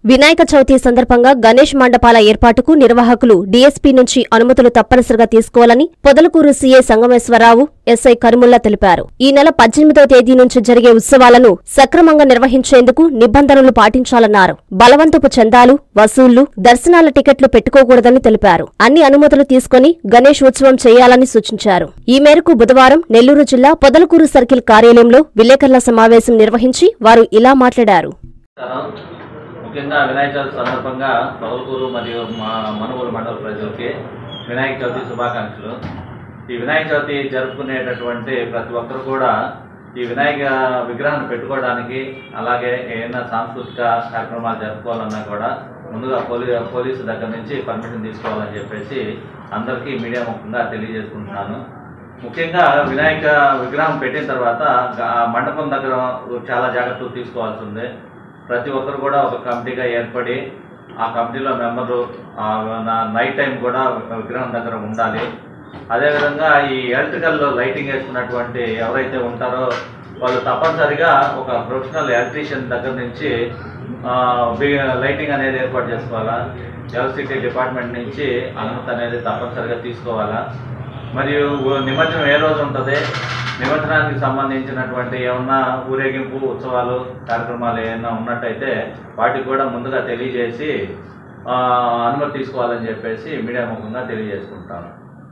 వినాయక చవితి సందర్భంగా గణేష్ మండపాల ఏర్పాటుకు నిర్వాహకులు డీఎస్పీ నుంచి అనుమతులు తప్పనిసరిగా తీసుకోవాలని పొదలకూరు సీఏ సంగమేశ్వరరావు ఎస్ఐ కరుముల్లా తెలిపారు ఈ నెల పద్దెనిమిదో తేదీ నుంచి జరిగే ఉత్సవాలను సక్రమంగా నిర్వహించేందుకు నిబంధనలు పాటించాలన్నారు బలవంతపు చందాలు వసూళ్లు దర్శనాల టికెట్లు పెట్టుకోకూడదని తెలిపారు అన్ని అనుమతులు తీసుకుని గణేష్ ఉత్సవం చేయాలని సూచించారు ఈ మేరకు బుధవారం నెల్లూరు జిల్లా పొదలకూరు సర్కిల్ కార్యాలయంలో విలేకరుల సమావేశం నిర్వహించి వారు ఇలా మాట్లాడారు నమస్కారం ముఖ్యంగా వినాయక చవితి సందర్భంగా పదవకూరు మరియు మా మనుగోలు మండల ప్రజలకి వినాయక చవితి శుభాకాంక్షలు ఈ వినాయక చవితి జరుపుకునేటటువంటి ప్రతి ఒక్కరు కూడా ఈ వినాయక విగ్రహాన్ని పెట్టుకోవడానికి అలాగే ఏదైనా సాంస్కృతిక కార్యక్రమాలు జరుపుకోవాలన్నా కూడా ముందుగా పోలీ పోలీసు దగ్గర నుంచి పర్మిషన్ తీసుకోవాలని చెప్పేసి అందరికీ మీడియా ముఖంగా తెలియజేసుకుంటున్నాను ముఖ్యంగా వినాయక విగ్రహం పెట్టిన తర్వాత ఆ మండపం దగ్గర చాలా జాగ్రత్తలు తీసుకోవాల్సి ఉంది ప్రతి ఒక్కరు కూడా ఒక కమిటీగా ఏర్పడి ఆ కమిటీలో మెంబరు నైట్ టైం కూడా విగ్రహం దగ్గర ఉండాలి అదేవిధంగా ఈ ఎలక్ట్రికల్ లైటింగ్ వేసుకున్నటువంటి ఎవరైతే ఉంటారో వాళ్ళు తప్పనిసరిగా ఒక ప్రొఫెషనల్ ఎలక్ట్రీషియన్ దగ్గర నుంచి ఆ, వి- లైటింగ్ అనేది ఏర్పాటు చేసుకోవాలా ఎలక్ట్రిసిటీ డిపార్ట్మెంట్ నుంచి అనుమతి అనేది తప్పనిసరిగా తీసుకోవాలా మరియు ఊ- నిమజ్జనం ఏ రోజు ఉంటుంది నిమజ్జనానికి సంబంధించినటువంటి ఏమన్నా ఊరేగింపు ఉత్సవాలు కార్యక్రమాలు ఏమైనా ఉన్నట్టయితే వాటికి కూడా ముందుగా తెలియజేసి ఆ, అనుమతి తీసుకోవాలని చెప్పేసి మీడియా ముఖంగా తెలియజేసుకుంటాను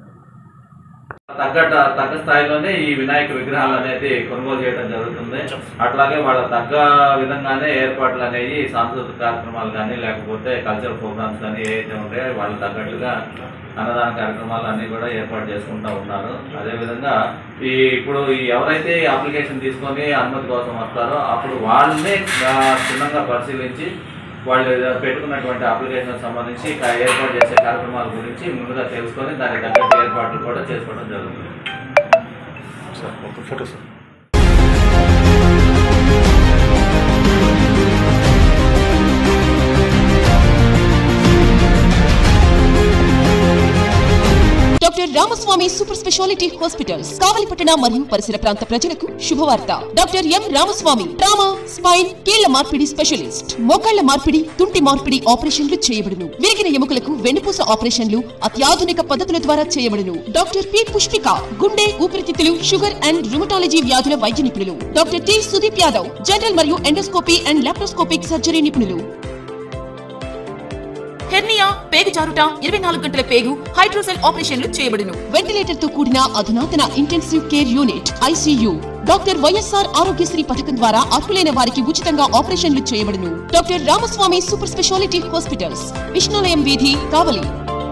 తగ్గ తగ్గ స్థాయిలోనే ఈ వినాయక విగ్రహాలు అనేది కొనుగోలు చేయడం జరుగుతుంది అట్లాగే వాళ్ళ తగ్గ విధంగానే ఏర్పాట్లు అనేవి సాంస్కృతిక కార్యక్రమాలు కానీ లేకపోతే కల్చరల్ ప్రోగ్రామ్స్ కానీ ఏవైతే ఉంటాయో వాళ్ళకి తగ్గట్టుగా అన్నదాన కార్యక్రమాలు అన్ని కూడా ఏర్పాటు చేసుకుంటా ఉన్నారు అదేవిధంగా ఈ ఇప్పుడు ఈ ఎవరైతే ఈ అప్లికేషన్ తీసుకొని అనుమతి కోసం వస్తారో అప్పుడు వాళ్ళనే ఆ, క్షుణ్ణంగా పరిశీలించి వాళ్ళు పెట్టుకున్నటువంటి అప్లికేషన్ సంబంధించి కా- ఏర్పాటు చేసే కార్యక్రమాల గురించి ముందుగా తెలుసుకొని దానికి తగ్గట్టు ఏర్పాట్లు కూడా చేసుకోవడం జరుగుతుంది సార్ ఒక photo sir doctor Ramaswamy super speciality hospitals కావలిపట్టణ మరియు పరిసర ప్రాంత ప్రజలకు శుభవార్త doctor M Ramaswamy trauma spine కీళ్ల మార్పిడి స్పెషలిస్ట్ మోకాళ్ల మార్పిడి తుంటి మార్పిడి ఆపరేషన్లు చేయబడును విరిగిన ఎముకలకు వెన్నుపూస ఆపరేషన్లు అత్యాధునిక పద్ధతుల ద్వారా చేయబడును డాక్టర్ పి పుష్పిక గుండె ఊపిరితిత్తులు షుగర్ అండ్ రుమటాలజీ వ్యాధుల వైద్య నిపుణులు doctor T Sudeep Yadav general మరియు ఎండోస్కోపీ అండ్ లాప్రోస్కోపిక్ సర్జరీ నిపుణులు హెర్నియా పేగు జారుట ఇరవై నాలుగు గంటల పేగు హైడ్రోసెల్ ఆపరేషన్లు చేయబడును వెంటిలేటర్ తో కూడిన అధునాతన intensive care unit ICU doctor YSR Aarogyasri పథకం ద్వారా అర్హులైన వారికి ఉచితంగా ఆపరేషన్లు చేయబడును doctor Ramaswamy super speciality hospitals Vishnulayam వీధి కావలి